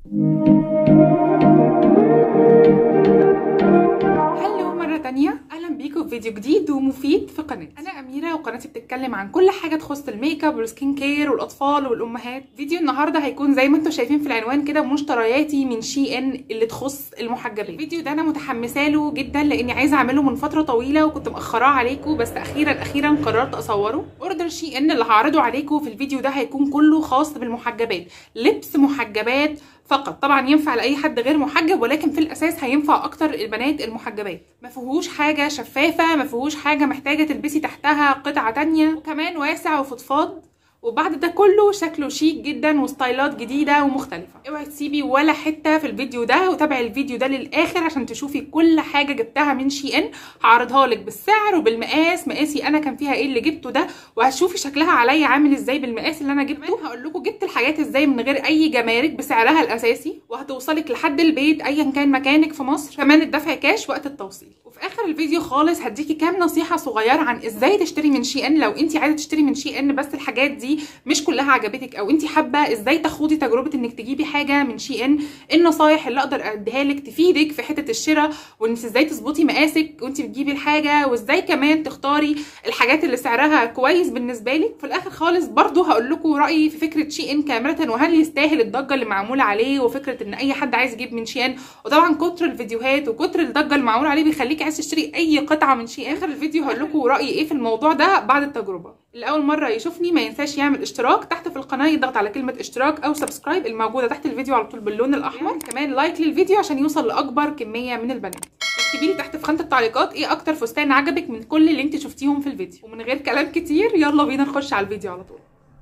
هلو مرة تانية أهلا بيكم في فيديو جديد ومفيد في قناة أنا أميرة وقناتي بتتكلم عن كل حاجة تخص الميك اب والسكين كير والأطفال والأمهات فيديو النهاردة هيكون زي ما انتم شايفين في العنوان كده مشترياتي من شي ان اللي تخص المحجبات الفيديو ده أنا متحمسة له جدا لأني عايزة أعمله من فترة طويلة وكنت مأخراه عليكم بس أخيرا أخيرا قررت أصوره أوردر شي ان اللي هعرضه عليكم في الفيديو ده هيكون كله خاص بالمحجبات لبس محجبات فقط طبعا ينفع لاي حد غير محجب ولكن في الاساس هينفع اكتر البنات المحجبات ما فيهوش حاجه شفافه ما فيهوش حاجه محتاجه تلبسي تحتها قطعه تانية وكمان واسع وفضفاض وبعد ده كله شكله شيك جدا وستايلات جديده ومختلفه اوعي تسيبي ولا حته في الفيديو ده وتابعي الفيديو ده للاخر عشان تشوفي كل حاجه جبتها من شي ان هعرضها لك بالسعر وبالمقاس مقاسي انا كان فيها ايه اللي جبته ده وهتشوفي شكلها عليا عامل ازاي بالمقاس اللي انا جبته هقول لكم جبت الحاجات ازاي من غير اي جمارك بسعرها الاساسي وهتوصلك لحد البيت ايا كان مكانك في مصر كمان الدفع كاش وقت التوصيل وفي اخر الفيديو خالص هديكي كام نصيحه صغيره عن ازاي تشتري من شي ان لو انت عايزه تشتري من شي ان بس الحاجات دي مش كلها عجبتك او انت حابه ازاي تخوضي تجربه انك تجيبي حاجه من شي ان النصايح اللي اقدر اديها لك تفيدك في حته الشراء وان ازاي تظبطي مقاسك وانت بتجيبي الحاجه وازاي كمان تختاري الحاجات اللي سعرها كويس بالنسبه لك في الاخر خالص برضو هقول لكم رايي في فكره شي ان كامله وهل يستاهل الضجه اللي معموله عليه وفكره ان اي حد عايز يجيب من شي ان وطبعا كتر الفيديوهات وكتر الضجه اللي معمول عليه بيخليكي عايز تشتري اي قطعه من شي ان اخر الفيديو هقول لكم رايي ايه في الموضوع ده بعد التجربه اللي اول مره يشوفني ما ينساش يعمل اشتراك تحت في القناه يضغط على كلمه اشتراك او سبسكرايب الموجوده تحت الفيديو على طول باللون الاحمر كمان لايك للفيديو عشان يوصل لاكبر كميه من البنات اكتبي لي تحت في خانه التعليقات ايه اكتر فستان عجبك من كل اللي انت شفتيهم في الفيديو ومن غير كلام كتير يلا بينا نخش على الفيديو على طول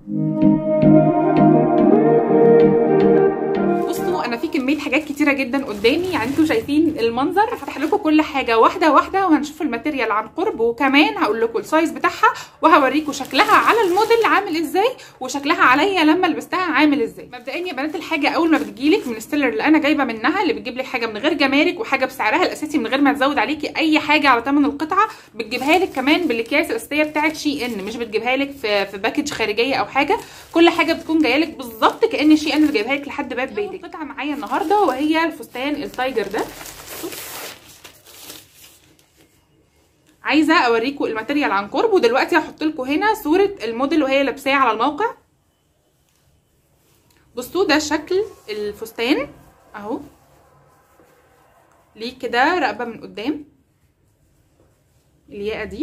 بصوا انا في كميه حاجات كتيره جدا قدامي يعني انتوا شايفين المنظر هفتح لكم كل حاجه واحده واحده وهنشوف الماتيريال عن قرب وكمان هقول لكم السايز بتاعها وهوريكم شكلها على الموديل عامل ازاي وشكلها عليا لما لبستها عامل ازاي مبدئيا يا بنات الحاجه اول ما بتجيلك من الستيلر اللي انا جايبه منها اللي بتجيب لك حاجه من غير جمارك وحاجه بسعرها الاساسي من غير ما تزود عليكي اي حاجه على ثمن القطعه بتجيبها لك كمان بالاكياس الاساسيه بتاعه شي ان مش بتجيبها لك في في باكج خارجيه او حاجه كل حاجه بتكون جايه لك بالظبط كان شي ان اللي جايبها لك لحد باب بيتك قطعه معايا النهارده وهي الفستان التايجر ده عايزه اوريكم الماتيريال عن قرب ودلوقتي هحط لكم هنا صوره الموديل وهي لابساه على الموقع بصوا ده شكل الفستان اهو ليه كده رقبه من قدام الياقه دي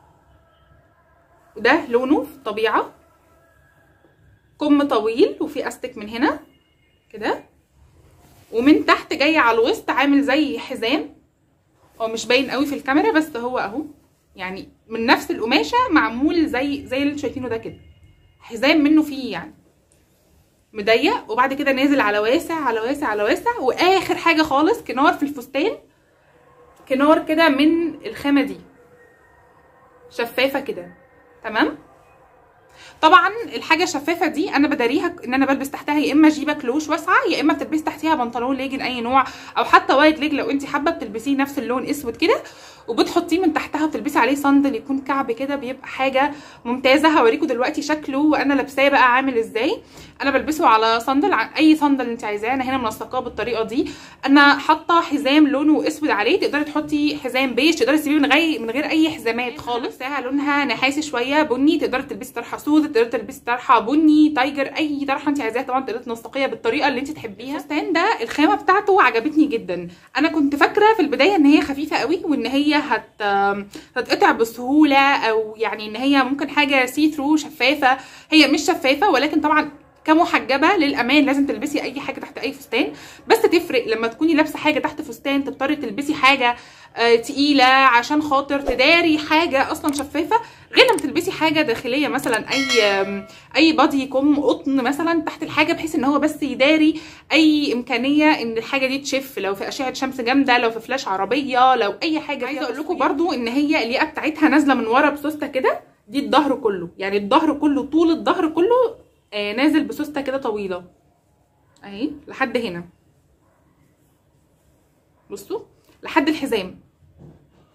وده لونه في طبيعه كم طويل وفي استك من هنا كده ومن تحت جاي على الوسط عامل زي حزام هو مش باين قوي في الكاميرا بس هو اهو يعني من نفس القماشه معمول زي زي اللي شايفينه ده كده حزام منه فيه يعني مضيق وبعد كده نازل على واسع على واسع على واسع واخر حاجه خالص كنار في الفستان كنار كده من الخامه دي شفافه كده تمام طبعا الحاجه الشفافه دي انا بداريها ان انا بلبس تحتها يا اما جيبه كلوش واسعه يا اما بتلبسي تحتيها بنطلون ليجن اي نوع او حتى وايد ليج لو انت حابه بتلبسيه نفس اللون اسود كده وبتحطيه من تحتها وبتلبسي عليه صندل يكون كعب كده بيبقى حاجه ممتازه هوريكم دلوقتي شكله وانا لابساه بقى عامل ازاي انا بلبسه على صندل اي صندل انت عايزاه انا هنا منسقاه بالطريقه دي انا حاطه حزام لونه اسود عليه تقدري تحطي حزام بيج تقدري تسيبيه من غير من غير اي حزامات خالص ساعه لونها نحاسي شويه بني تقدري تلبسي طرحه سودا تقدري تلبسي طرحه بني تايجر اي طرحه انت عايزاها طبعا تقدري تنسقيها بالطريقه اللي انت تحبيها الفستان ده الخامه بتاعته عجبتني جدا انا كنت فاكره في البدايه ان هي خفيفه قوي وان هي هت هتقطع بسهوله او يعني ان هي ممكن حاجه سي ثرو شفافه هي مش شفافه ولكن طبعا كمحجبه للامان لازم تلبسي اي حاجه تحت اي فستان بس تفرق لما تكوني لابسه حاجه تحت فستان تضطري تلبسي حاجه آه تقيله عشان خاطر تداري حاجه اصلا شفافه غير لما تلبسي حاجه داخليه مثلا اي اي بادي كم قطن مثلا تحت الحاجه بحيث ان هو بس يداري اي امكانيه ان الحاجه دي تشف لو في اشعه شمس جامده لو في فلاش عربيه لو اي حاجه عايزه اقول لكم برده ان هي الياقه بتاعتها نازله من ورا بسوسته كده دي الظهر كله يعني الظهر كله طول الظهر كله آه نازل بسوسته كده طويله اهي لحد هنا بصوا لحد الحزام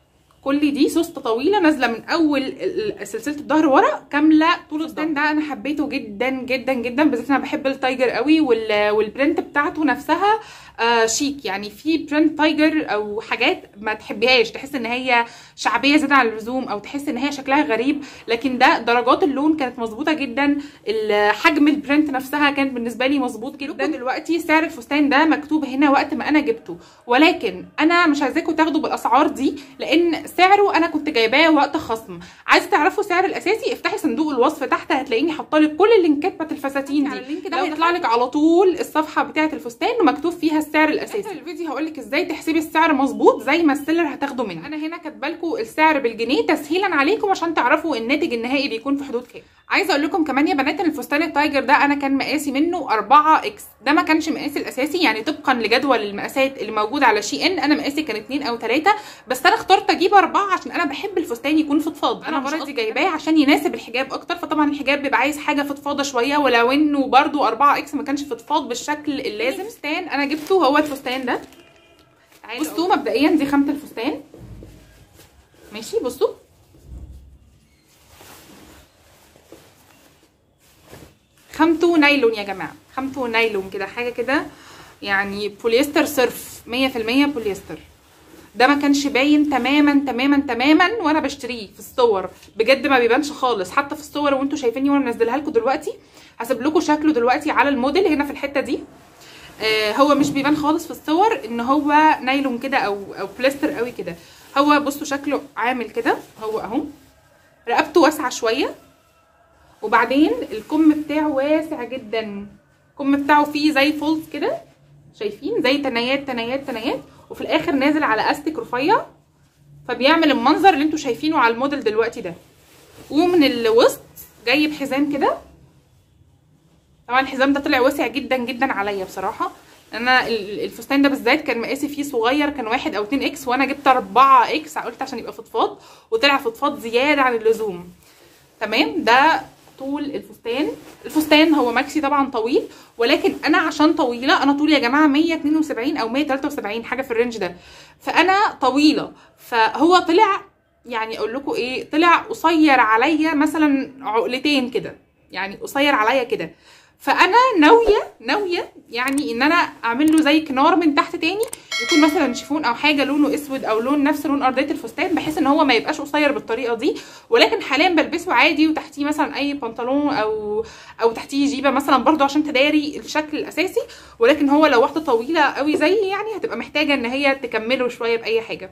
كل دي سوسته طويله نازله من اول ال- ال- سلسله الظهر ورا كامله طول الفستان ده انا حبيته جدا جدا جدا بالذات انا بحب التايجر قوي وال- والبرنت بتاعته نفسها آه شيك يعني في برنت تايجر او حاجات ما تحبيهاش تحس ان هي شعبيه زياده عن اللزوم او تحس ان هي شكلها غريب لكن ده درجات اللون كانت مظبوطه جدا ال- حجم البرنت نفسها كان بالنسبه لي مظبوط جدا دلوقتي سعر الفستان ده مكتوب هنا وقت ما انا جبته ولكن انا مش عايزاكم تاخدوا بالاسعار دي لان سعره انا كنت جايباه وقت خصم عايزه تعرفوا سعر الاساسي افتحي صندوق الوصف تحت هتلاقيني حاطه لك كل اللينكات بتاعت الفساتين دي اللينك ده هيطلع لك على طول الصفحه بتاعه الفستان ومكتوب فيها السعر الاساسي في الفيديو هقول لك ازاي تحسبي السعر مظبوط زي ما السيلر هتاخده منه انا هنا كاتبه لكم السعر بالجنيه تسهيلا عليكم عشان تعرفوا الناتج النهائي بيكون في حدود كام عايزه اقول لكم كمان يا بنات ان الفستان التايجر ده انا كان مقاسي منه 4 اكس ده ما كانش مقاسي الاساسي يعني طبقا لجدول المقاسات اللي موجود على شي ان انا مقاسي كان 2 او 3 بس انا اخترت اجيب 4 عشان انا بحب الفستان يكون فضفاض انا غرضي جايباه عشان يناسب الحجاب اكتر فطبعا الحجاب بيبقى عايز حاجه فضفاضه شويه ولو انه برده 4 اكس ما كانش فضفاض بالشكل اللازم الفستان انا جبته هو الفستان ده بصوا مبدئيا دي خامه الفستان ماشي بصوا خامته نايلون يا جماعه خامته نايلون كده حاجه كده يعني بوليستر صرف 100% بوليستر ده ما كانش باين تماما تماما تماما وانا بشتريه في الصور بجد ما بيبانش خالص حتى في الصور وانتوا شايفيني وانا منزلها لكم دلوقتي هسيب لكم شكله دلوقتي على الموديل هنا في الحته دي آه هو مش بيبان خالص في الصور ان هو نايلون كده او او بلاستر قوي كده هو بصوا شكله عامل كده هو اهو رقبته واسعه شويه وبعدين الكم بتاعه واسع جدا الكم بتاعه فيه زي فولز كده شايفين زي تنايات تنايات تنايات وفي الاخر نازل على استك رفيع فبيعمل المنظر اللي انتوا شايفينه على الموديل دلوقتي ده ومن الوسط جاي بحزام كده طبعا الحزام ده طلع واسع جدا جدا عليا بصراحه انا الفستان ده بالذات كان مقاسي فيه صغير كان واحد او اتنين اكس وانا جبت اربعة اكس قلت عشان يبقى فضفاض وطلع فضفاض زياده عن اللزوم تمام ده طول الفستان الفستان هو ماكسي طبعا طويل ولكن انا عشان طويله انا طولي يا جماعه 172 او 173 حاجه في الرينج ده فانا طويله فهو طلع يعني اقول لكم ايه طلع قصير عليا مثلا عقلتين كده يعني قصير عليا كده فانا ناويه ناويه يعني ان انا اعمل له زي كنار من تحت تاني يكون مثلا شيفون او حاجه لونه اسود او لون نفس لون ارضيه الفستان بحيث ان هو ما يبقاش قصير بالطريقه دي ولكن حاليا بلبسه عادي وتحتيه مثلا اي بنطلون او او تحتيه جيبه مثلا برضو عشان تداري الشكل الاساسي ولكن هو لو واحده طويله قوي زي يعني هتبقى محتاجه ان هي تكمله شويه باي حاجه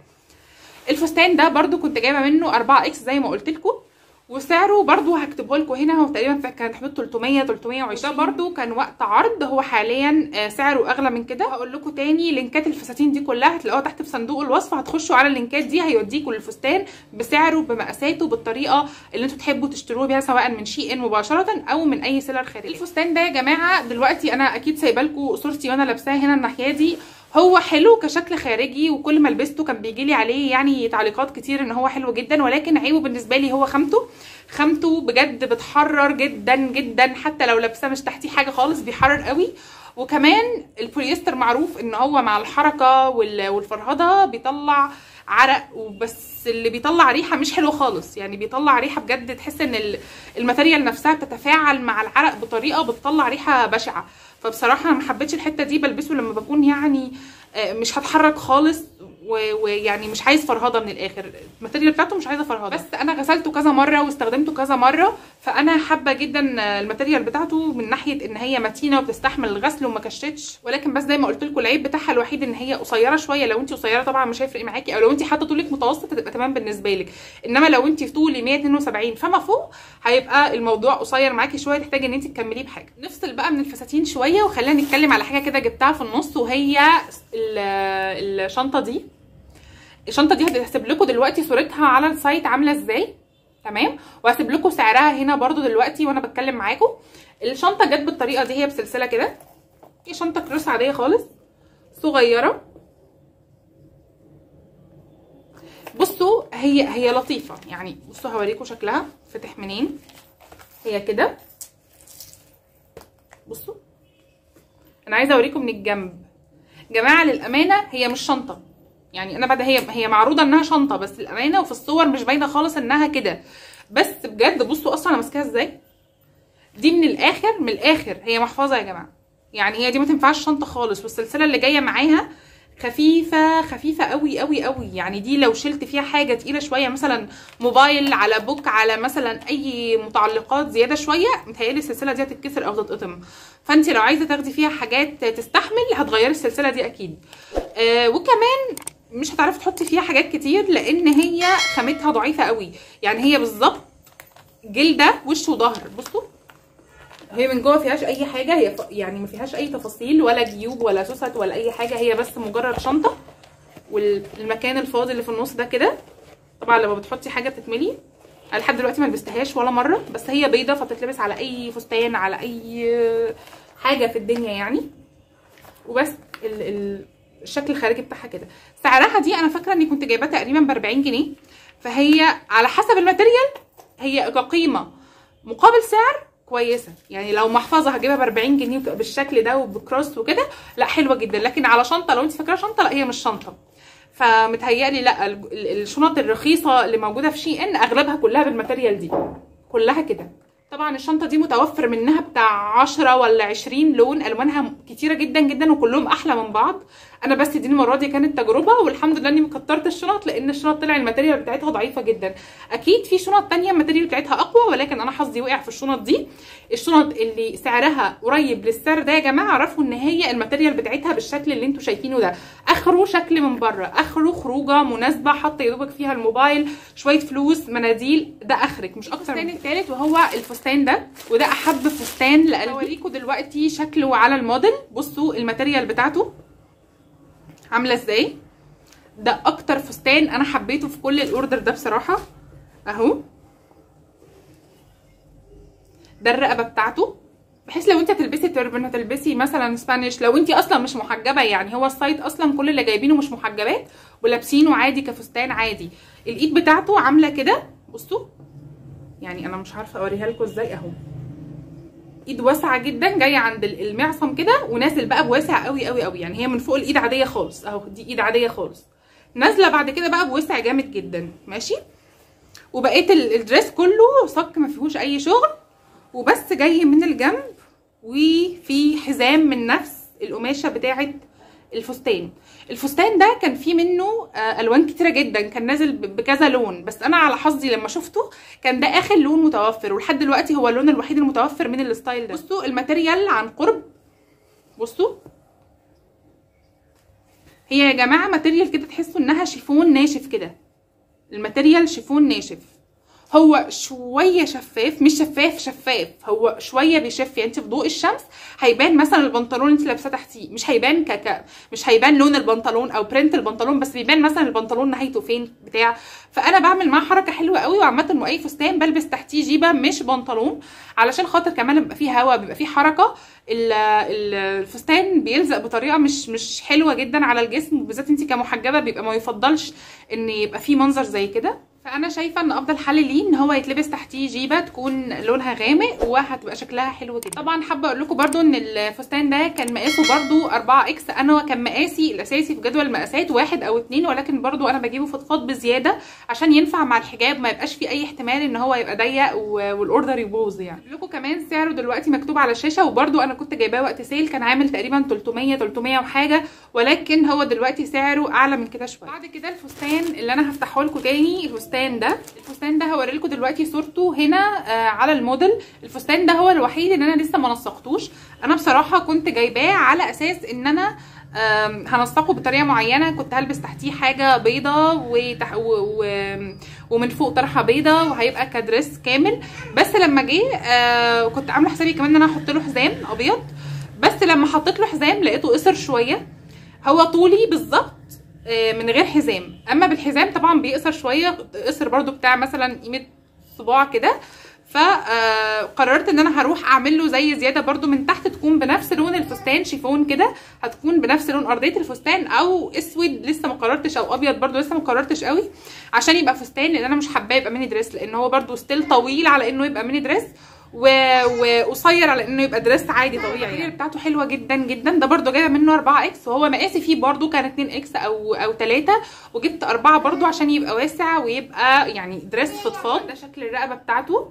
الفستان ده برضو كنت جايبه منه 4 اكس زي ما قلت لكم وسعره برضو هكتبه لكم هنا هو تقريبا كان حدود 300 320 ده برضو كان وقت عرض هو حاليا سعره اغلى من كده هقول لكم تاني لينكات الفساتين دي كلها هتلاقوها تحت في صندوق الوصف هتخشوا على اللينكات دي هيوديكم للفستان بسعره بمقاساته بالطريقه اللي انتوا تحبوا تشتروه بيها سواء من شي ان مباشره او من اي سيلر خارجي الفستان ده يا جماعه دلوقتي انا اكيد سايبه لكم صورتي وانا لابساها هنا الناحيه دي هو حلو كشكل خارجي وكل ما لبسته كان بيجي لي عليه يعني تعليقات كتير ان هو حلو جدا ولكن عيبه بالنسبه لي هو خامته خامته بجد بتحرر جدا جدا حتى لو لابسه مش تحتيه حاجه خالص بيحرر قوي وكمان البوليستر معروف ان هو مع الحركه والفرهده بيطلع عرق وبس اللي بيطلع ريحه مش حلوه خالص يعني بيطلع ريحه بجد تحس ان الماتيريال نفسها بتتفاعل مع العرق بطريقه بتطلع ريحه بشعه فبصراحه انا ما حبيتش الحته دي بلبسه لما بكون يعني مش هتحرك خالص ويعني مش عايز فرهضه من الاخر الماتيريال بتاعته مش عايزه فرهضه بس انا غسلته كذا مره واستخدمته كذا مره فانا حابه جدا الماتيريال بتاعته من ناحيه ان هي متينه وبتستحمل الغسل وما كشتش ولكن بس زي ما قلت لكم العيب بتاعها الوحيد ان هي قصيره شويه لو انت قصيره طبعا مش هيفرق معاكي او لو انت حاطه طولك متوسط هتبقى تمام بالنسبه لك انما لو انت في طولي 172 فما فوق هيبقى الموضوع قصير معاكي شويه تحتاجي ان انت تكمليه بحاجه نفصل بقى من الفساتين شويه وخلينا نتكلم على حاجه كده جبتها في النص وهي الشنطه دي الشنطه دي هسيب لكم دلوقتي صورتها على السايت عامله ازاي تمام وهسيب لكم سعرها هنا برضو دلوقتي وانا بتكلم معاكم الشنطه جت بالطريقه دي هي بسلسله كده دي شنطه كروس عاديه خالص صغيره بصوا هي هي لطيفه يعني بصوا هوريكم شكلها فتح منين هي كده بصوا انا عايزه اوريكم من الجنب جماعه للامانه هي مش شنطه يعني انا بعد هي هي معروضه انها شنطه بس الامانه وفي الصور مش باينه خالص انها كده بس بجد بصوا اصلا انا ماسكاها ازاي دي من الاخر من الاخر هي محفظه يا جماعه يعني هي دي ما تنفعش شنطه خالص والسلسله اللي جايه معاها خفيفه خفيفه قوي قوي قوي يعني دي لو شلت فيها حاجه تقيله شويه مثلا موبايل على بوك على مثلا اي متعلقات زياده شويه متهيألي السلسله دي هتتكسر او تتقطم فانت لو عايزه تاخدي فيها حاجات تستحمل هتغيري السلسله دي اكيد آه وكمان مش هتعرفي تحطي فيها حاجات كتير لان هي خامتها ضعيفه قوي يعني هي بالظبط جلده وش وظهر بصوا هي من جوه فيهاش اي حاجه هي ف... يعني ما فيهاش اي تفاصيل ولا جيوب ولا سوست ولا اي حاجه هي بس مجرد شنطه والمكان الفاضي اللي في النص ده كده طبعا لما بتحطي حاجه بتتملي انا لحد دلوقتي ما لبستهاش ولا مره بس هي بيضه فتتلبس على اي فستان على اي حاجه في الدنيا يعني وبس ال... ال... الشكل الخارجي بتاعها كده سعرها دي انا فاكره اني كنت جايباها تقريبا ب 40 جنيه فهي على حسب الماتيريال هي كقيمه مقابل سعر كويسه يعني لو محفظه هجيبها ب 40 جنيه بالشكل ده وبكروس وكده لا حلوه جدا لكن على شنطه لو انت فاكراها شنطه لا هي مش شنطه فمتهيألي لا الشنط الرخيصه اللي موجوده في شي ان اغلبها كلها بالماتيريال دي كلها كده طبعا الشنطه دي متوفر منها بتاع 10 ولا 20 لون الوانها كتيره جدا جدا وكلهم احلى من بعض انا بس دي المره دي كانت تجربه والحمد لله اني مكترت الشنط لان الشنط طلع الماتيريال بتاعتها ضعيفه جدا اكيد في شنط تانية الماتيريال بتاعتها اقوى ولكن انا حظي وقع في الشنط دي الشنط اللي سعرها قريب للسعر ده يا جماعه اعرفوا ان هي الماتيريال بتاعتها بالشكل اللي انتوا شايفينه ده اخره شكل من بره اخره خروجه مناسبه حاطه يدوبك فيها الموبايل شويه فلوس مناديل ده اخرك مش اكتر الفستان الثالث وهو الفستان ده وده احب فستان لقلبي اوريكم دلوقتي شكله على الموديل بصوا الماتيريال بتاعته عامله ازاي ده اكتر فستان انا حبيته في كل الاوردر ده بصراحه اهو ده الرقبه بتاعته بحيث لو انت هتلبسي تربن هتلبسي مثلا سبانيش لو انت اصلا مش محجبه يعني هو السايت اصلا كل اللي جايبينه مش محجبات ولابسينه عادي كفستان عادي الايد بتاعته عامله كده بصوا يعني انا مش عارفه اوريها لكم ازاي اهو ايد واسعه جدا جايه عند المعصم كده ونازل بقى بواسع قوي قوي قوي يعني هي من فوق الايد عاديه خالص اهو دي ايد عاديه خالص نازله بعد كده بقى بوسع جامد جدا ماشي وبقيت الدريس كله صك ما فيهوش اي شغل وبس جاي من الجنب وفي حزام من نفس القماشه بتاعه الفستان الفستان ده كان فيه منه الوان كتيره جدا كان نازل بكذا لون بس انا على حظي لما شفته كان ده اخر لون متوفر ولحد دلوقتي هو اللون الوحيد المتوفر من الستايل ده بصوا الماتيريال عن قرب بصوا هي يا جماعه ماتيريال كده تحسوا انها شيفون ناشف كده الماتيريال شيفون ناشف هو شويه شفاف مش شفاف شفاف هو شويه بيشف يعني انت في ضوء الشمس هيبان مثلا البنطلون انت لابساه تحتيه مش هيبان كك مش هيبان لون البنطلون او برنت البنطلون بس بيبان مثلا البنطلون نهايته فين بتاع فانا بعمل معاه حركه حلوه قوي وعامه اي فستان بلبس تحتيه جيبه مش بنطلون علشان خاطر كمان بيبقى فيه هواء بيبقى فيه حركه الفستان بيلزق بطريقه مش مش حلوه جدا على الجسم وبالذات انت كمحجبه بيبقى ما يفضلش ان يبقى فيه منظر زي كده فانا شايفه ان افضل حل ليه ان هو يتلبس تحتيه جيبه تكون لونها غامق وهتبقى شكلها حلو جدا طبعا حابه اقول لكم برده ان الفستان ده كان مقاسه برده 4 اكس انا كان مقاسي الاساسي في جدول المقاسات واحد او اتنين ولكن برده انا بجيبه فضفاض بزياده عشان ينفع مع الحجاب ما يبقاش فيه اي احتمال ان هو يبقى ضيق والاوردر يبوظ يعني لكم كمان سعره دلوقتي مكتوب على الشاشه وبرده انا كنت جايباه وقت سيل كان عامل تقريبا 300 300 وحاجه ولكن هو دلوقتي سعره اعلى من كده شويه بعد كده الفستان اللي انا هفتحه لكم تاني الفستان ده الفستان ده هوري لكم دلوقتي صورته هنا آه على الموديل الفستان ده هو الوحيد اللي انا لسه ما نسقتوش انا بصراحه كنت جايباه على اساس ان انا هنسقه بطريقه معينه كنت هلبس تحتيه حاجه بيضه وتح... و... و... ومن فوق طرحه بيضه وهيبقى كدريس كامل بس لما جه آه كنت عامله حسابي كمان ان انا احط له حزام ابيض بس لما حطيت له حزام لقيته قصر شويه هو طولي بالظبط من غير حزام اما بالحزام طبعا بيقصر شويه قصر برده بتاع مثلا قيمه صباع كده فقررت ان انا هروح اعمل له زي زياده برده من تحت تكون بنفس لون الفستان شيفون كده هتكون بنفس لون ارضيه الفستان او اسود لسه ما قررتش او ابيض برده لسه ما قررتش قوي عشان يبقى فستان لان انا مش حباه يبقى ميني دريس لان هو برده ستيل طويل على انه يبقى ميني دريس و- وقصير على انه يبقى دريس عادي طبيعي يعني بتاعته حلوه جدا جدا ده برده جايه منه 4 اكس وهو مقاسي فيه برده كان 2 اكس او او 3 وجبت 4 برده عشان يبقى واسع ويبقى يعني دريس فضفاض ده شكل الرقبه بتاعته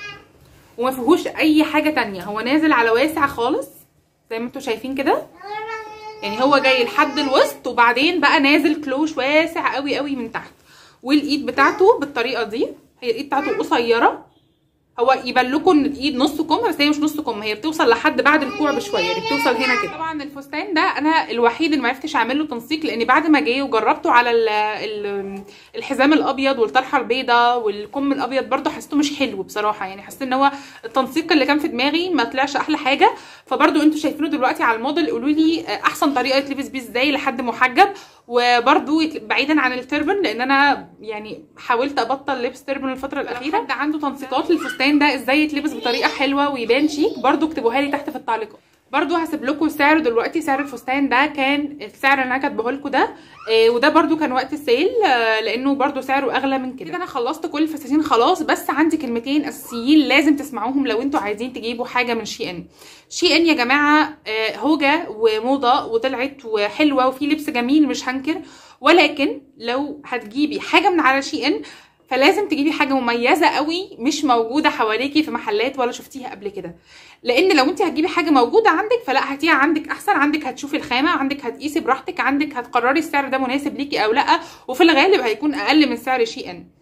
وما فيهوش اي حاجه تانية هو نازل على واسع خالص زي ما انتم شايفين كده يعني هو جاي لحد الوسط وبعدين بقى نازل كلوش واسع قوي قوي من تحت والايد بتاعته بالطريقه دي هي الايد بتاعته قصيره هو يبان لكم ان الايد نص كم بس هي مش نص كم هي بتوصل لحد بعد الكوع بشويه يعني بتوصل هنا كده طبعا الفستان ده انا الوحيد اللي ما عرفتش اعمل له تنسيق لان بعد ما جه وجربته على ال ال الحزام الابيض والطرحه البيضاء والكم الابيض برده حسيته مش حلو بصراحه يعني حسيت ان هو التنسيق اللي كان في دماغي ما طلعش احلى حاجه فبرده انتوا شايفينه دلوقتي على الموديل قولوا لي احسن طريقه يتلبس بيه ازاي لحد محجب وبرده بعيدا عن التربن لان انا يعني حاولت ابطل لبس تربن الفتره الاخيره حد عنده تنسيقات للفستان ده ازاي يتلبس بطريقه حلوه ويبان شيك برده اكتبوها لي تحت في التعليقات برضو هسيب لكم سعره دلوقتي سعر الفستان ده كان السعر اللي انا كاتبه لكم ده آه وده برضو كان وقت السيل آه لانه برضو سعره اغلى من كده كده انا خلصت كل الفساتين خلاص بس عندي كلمتين اساسيين لازم تسمعوهم لو انتوا عايزين تجيبوا حاجه من شي ان شي ان يا جماعه آه هوجه وموضه وطلعت وحلوه وفي لبس جميل مش هنكر ولكن لو هتجيبي حاجه من على شي ان فلازم تجيبي حاجه مميزه قوي مش موجوده حواليكي في محلات ولا شفتيها قبل كده لان لو انت هتجيبي حاجه موجوده عندك فلا هاتيها عندك احسن عندك هتشوفي الخامه عندك هتقيسي براحتك عندك هتقرري السعر ده مناسب ليكي او لا وفي الغالب هيكون اقل من سعر شي ان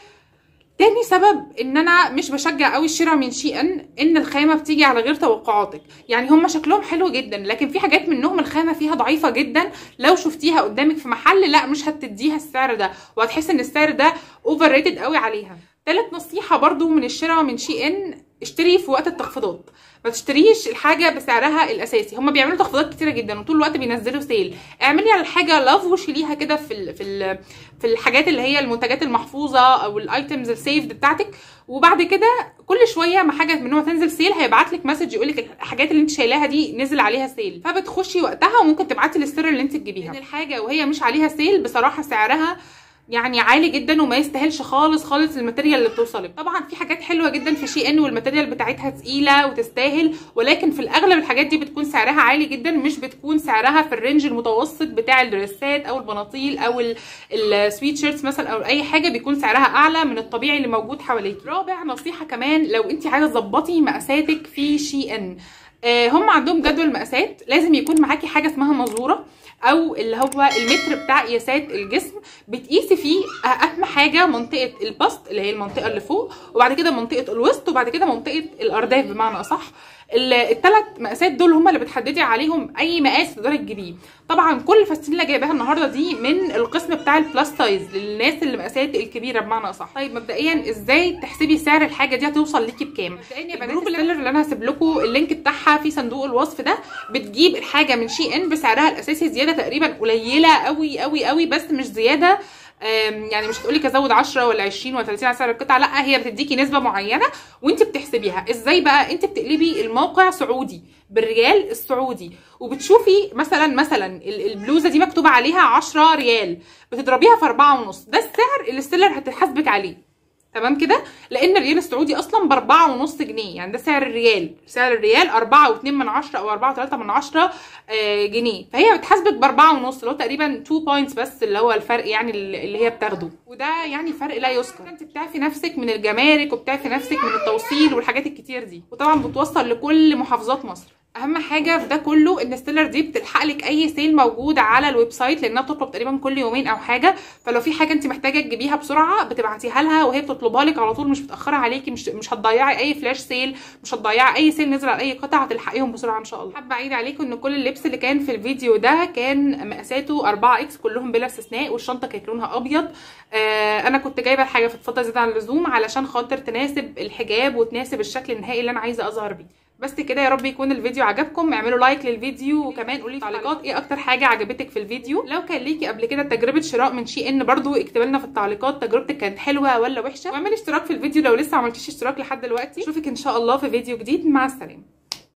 تاني سبب ان انا مش بشجع قوي الشراء من شي ان ان الخامه بتيجي على غير توقعاتك يعني هم شكلهم حلو جدا لكن في حاجات منهم الخامه فيها ضعيفه جدا لو شفتيها قدامك في محل لا مش هتديها السعر ده وهتحس ان السعر ده اوفر ريتد قوي عليها تالت نصيحه برضو من الشراء من شي ان اشتري في وقت التخفيضات ما تشتريش الحاجه بسعرها الاساسي هم بيعملوا تخفيضات كتيره جدا وطول الوقت بينزلوا سيل اعملي على الحاجه لاف وشيليها كده في ال في ال في الحاجات اللي هي المنتجات المحفوظه او الايتمز السيفد بتاعتك وبعد كده كل شويه ما حاجه منهم تنزل سيل هيبعت لك مسج يقول لك الحاجات اللي انت شايلاها دي نزل عليها سيل فبتخشي وقتها وممكن تبعتي للسر اللي انت تجيبيها ان الحاجه وهي مش عليها سيل بصراحه سعرها يعني عالي جدا وما يستاهلش خالص خالص الماتيريال اللي بتوصلك طبعا في حاجات حلوه جدا في شي ان والماتيريال بتاعتها تقيله وتستاهل ولكن في الاغلب الحاجات دي بتكون سعرها عالي جدا مش بتكون سعرها في الرينج المتوسط بتاع الدريسات او البناطيل او السويت شيرتس مثلا او اي حاجه بيكون سعرها اعلى من الطبيعي اللي موجود حواليك رابع نصيحه كمان لو انت عايزه تظبطي مقاساتك في شي ان هم عندهم جدول مقاسات لازم يكون معاكي حاجه اسمها مزوره او اللي هو المتر بتاع قياسات الجسم بتقيسي فيه اهم حاجه منطقه البسط اللي هي المنطقه اللي فوق وبعد كده منطقه الوسط وبعد كده منطقه الارداف بمعنى اصح الثلاث مقاسات دول هم اللي بتحددي عليهم اي مقاس تقدري تجيبيه طبعا كل الفساتين اللي جايباها النهارده دي من القسم بتاع البلاس سايز للناس اللي مقاسات الكبيره بمعنى اصح طيب مبدئيا ازاي تحسبي سعر الحاجه دي هتوصل ليكي بكام مبدئيا يا بنات الجروب اللي انا هسيب لكم اللينك بتاعها في صندوق الوصف ده بتجيب الحاجه من شي ان بسعرها الاساسي زياده تقريبا قليله قوي قوي قوي بس مش زياده يعني مش هتقولك ازود 10 ولا 20 ولا 30 على سعر القطعه لا هي بتديكي نسبه معينه وانت بتحسبيها ازاي بقى انت بتقلبي الموقع سعودي بالريال السعودي وبتشوفي مثلا مثلا البلوزه دي مكتوب عليها 10 ريال بتضربيها في 4 ونص ده السعر اللي السيلر هتحاسبك عليه تمام كده لان الريال السعودي اصلا ب 4.5 جنيه يعني ده سعر الريال سعر الريال 4.2 من 10 او 4.3 من 10 آه جنيه فهي بتحاسبك ب 4.5 اللي هو تقريبا 2 بوينتس بس اللي هو الفرق يعني اللي هي بتاخده وده يعني فرق لا يذكر انت بتعفي نفسك من الجمارك وبتعفي نفسك من التوصيل والحاجات الكتير دي وطبعا بتوصل لكل محافظات مصر اهم حاجه في ده كله ان السيلر دي بتلحق لك اي سيل موجود على الويب سايت لانها بتطلب تقريبا كل يومين او حاجه فلو في حاجه انت محتاجه تجيبيها بسرعه بتبعتيها لها وهي بتطلبها لك على طول مش متاخره عليكي مش مش هتضيعي اي فلاش سيل مش هتضيعي اي سيل نزل على اي قطعه هتلحقيهم بسرعه ان شاء الله حابه اعيد عليكم ان كل اللبس اللي كان في الفيديو ده كان مقاساته 4 اكس كلهم بلا استثناء والشنطه كانت لونها ابيض آه انا كنت جايبه الحاجه في الفضه زياده عن اللزوم علشان خاطر تناسب الحجاب وتناسب الشكل النهائي اللي انا عايزه اظهر بيه بس كده يا رب يكون الفيديو عجبكم اعملوا لايك للفيديو وكمان قولي في التعليقات ايه اكتر حاجه عجبتك في الفيديو لو كان ليكي قبل كده تجربه شراء من شي ان برضو اكتبي لنا في التعليقات تجربتك كانت حلوه ولا وحشه واعملي اشتراك في الفيديو لو لسه ما عملتيش اشتراك لحد دلوقتي اشوفك ان شاء الله في فيديو جديد مع السلامه